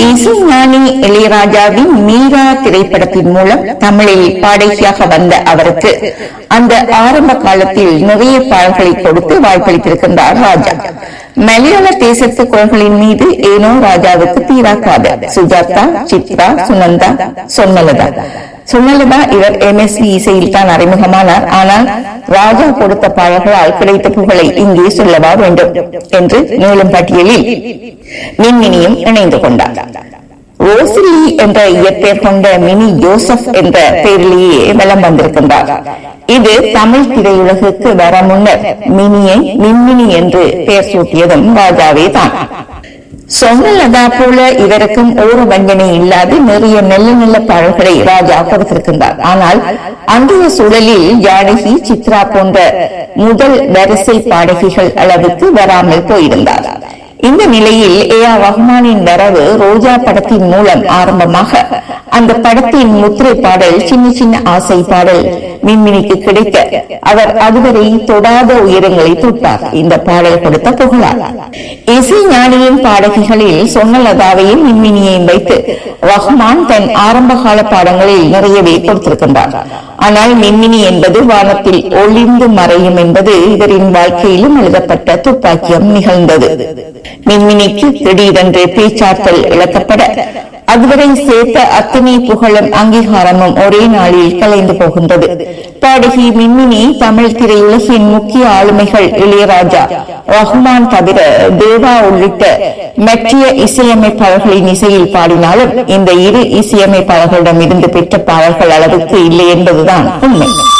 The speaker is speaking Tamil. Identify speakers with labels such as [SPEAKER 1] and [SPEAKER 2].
[SPEAKER 1] இசைஞானி இளையராஜாவின் மீரா திரைப்படத்தின் மூலம் தமிழில் பாடகியாக வந்த அவருக்கு அந்த ஆரம்ப காலத்தில் நிறைய பாடல்களை கொடுத்து வாய்ப்பளித்திருக்கின்றார் ராஜா மலையாள தேசத்து குரல்களின் மீது ஏனோ ராஜாவுக்கு தீராக்காது சுஜாதா சித்ரா சுனந்தா சொன்னலதா சுனலதா இவர் எம்எஸ்வி இசையில் தான் அறிமுகமானார் ஆனால் ராஜா கொடுத்த பாடல்களால் கிடைத்த புகழை இங்கே சொல்லவா வேண்டும் என்று மேலும் பட்டியலில் மின்மினியும் இணைந்து கொண்டார் ரோசிலி என்ற இயற்பெயர் கொண்ட மினி ஜோசப் என்ற பெயரிலேயே வலம் வந்திருக்கின்றார் இது தமிழ் திரையுலகுக்கு வர முன்னர் மினியை மின்மினி என்று பெயர் சூட்டியதும் ராஜாவே தான் சொன்னலதா போல இவருக்கும் ஓர வஞ்சனை இல்லாது நிறைய நல்ல நல்ல பாடல்களை ராஜா கொடுத்திருக்கின்றார் ஆனால் அன்றைய சூழலில் ஜானகி சித்ரா போன்ற முதல் வரிசை பாடகிகள் அளவுக்கு வராமல் போயிருந்தார் இந்த நிலையில் ஏ ஆர் ரஹ்மானின் வரவு ரோஜா படத்தின் மூலம் ஆரம்பமாக அந்த படத்தின் முத்திரை பாடல் சின்ன சின்ன ஆசை பாடல் மின்மினிக்கு கிடைக்க அவர் அதுவரை தொடாத உயரங்களை தொட்டார் இந்த பாடல் கொடுத்த புகழார் இசை ஞானியின் பாடகிகளில் சொன்னலதாவையும் மின்மினியையும் வைத்து ரஹ்மான் தன் ஆரம்ப கால பாடங்களில் நிறையவே கொடுத்திருக்கின்றார் ஆனால் மின்மினி என்பது வானத்தில் ஒளிந்து மறையும் என்பது இவரின் வாழ்க்கையிலும் எழுதப்பட்ட துப்பாக்கியம் நிகழ்ந்தது மின்மினிக்கு திடீரென்று பேச்சாற்றல் இழக்கப்பட அதுவரை சேர்த்த அத்தனை புகழும் அங்கீகாரமும் ஒரே நாளில் கலைந்து போகின்றது பாடகி மின்மினி தமிழ் திரையுலகின் முக்கிய ஆளுமைகள் இளையராஜா ரஹ்மான் தவிர தேவா உள்ளிட்ட மற்றிய இசையமைப்பாளர்களின் இசையில் பாடினாலும் இந்த இரு இசையமைப்பாளர்களிடம் இருந்து பெற்ற பாடல்கள் அளவுக்கு இல்லை என்பதுதான் உண்மை